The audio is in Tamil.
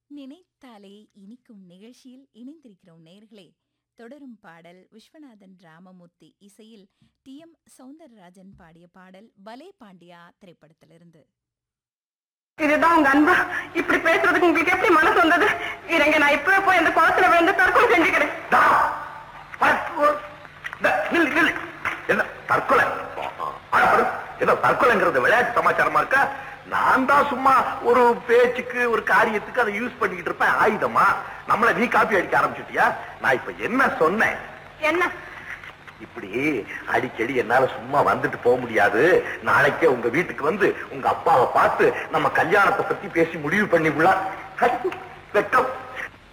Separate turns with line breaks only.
நினைத்தாலே இனிக்கும் நிகழ்ச்சியில் இணைந்திருக்கிறோம் நேர்களே தொடரும் பாடல் விஸ்வநாதன் ராமமூர்த்தி இசையில் டி எம் சௌந்தரராஜன் பாடிய பாடல் பலே பாண்டியா திரைப்படத்திலிருந்து
இதுதான் உங்க அன்பா இப்படி பேசுறதுக்கு உங்களுக்கு எப்படி மனசு வந்தது இருங்க நான் இப்பவே போய் அந்த குளத்துல விழுந்து தற்கொலை செஞ்சுக்கிறேன்
தா. பத்து. இந்த, நில்லு, நில்லு. என்ன தற்கொலை ஆனா பாரு, என்ன தற்கொலைங்கிறது விளையாட்டு சமாச்சாரமா இருக்கா நான் தான் சும்மா ஒரு பேச்சுக்கு ஒரு காரியத்துக்கு அதை யூஸ் பண்ணிக்கிட்டு இருப்பேன் ஆயுதமா நம்மள நீ காப்பி அடிக்க ஆரம்பிச்சிட்டியா நான் இப்ப என்ன சொன்னேன்
என்ன
இப்படி அடிக்கடி என்னால சும்மா வந்துட்டு போக முடியாது நாளைக்கே உங்க வீட்டுக்கு வந்து உங்க அப்பாவை பார்த்து நம்ம கல்யாணத்தை பத்தி பேசி முடிவு பண்ணிவிடலாம் வெக்கம்